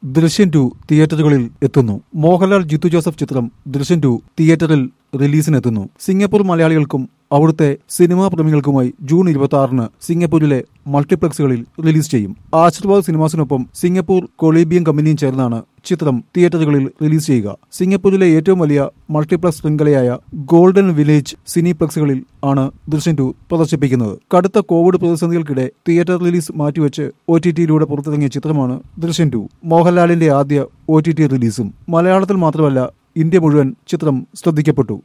ദൃശ്യം ടു തിയേറ്ററുകളിൽ എത്തുന്നു മോഹൻലാൽ ജിത്തു ജോസഫ് ചിത്രം ദൃശ്യം ടു തിയേറ്ററിൽ റിലീസിനെത്തുന്നു സിംഗപ്പൂർ മലയാളികൾക്കും അവിടുത്തെ സിനിമാ പ്രേമികൾക്കുമായി ജൂൺ ഇരുപത്തി ആറിന് സിംഗപ്പൂരിലെ മൾട്ടിപ്ലക്സുകളിൽ റിലീസ് ചെയ്യും ആശീർവാദ് സിനിമാസിനൊപ്പം സിംഗപ്പൂർ കൊളീബിയൻ കമ്പനിയും ചേർന്നാണ് ചിത്രം തിയേറ്ററുകളിൽ റിലീസ് ചെയ്യുക സിംഗപ്പൂരിലെ ഏറ്റവും വലിയ മൾട്ടിപ്ലക്സ് ശൃംഖലയായ ഗോൾഡൻ വില്ലേജ് സിനിപ്ലക്സുകളിൽ ആണ് ദൃശ്യം ടു പ്രദർശിപ്പിക്കുന്നത് കടുത്ത കോവിഡ് പ്രതിസന്ധികൾക്കിടെ തിയേറ്റർ റിലീസ് മാറ്റിവെച്ച് ഒ ടി ടിയിലൂടെ പുറത്തിറങ്ങിയ ചിത്രമാണ് ദൃശ്യം ടു മോഹൻലാലിന്റെ ആദ്യ ഒ ടി ടി റിലീസും മലയാളത്തിൽ മാത്രമല്ല ഇന്ത്യ മുഴുവൻ ചിത്രം ശ്രദ്ധിക്കപ്പെട്ടു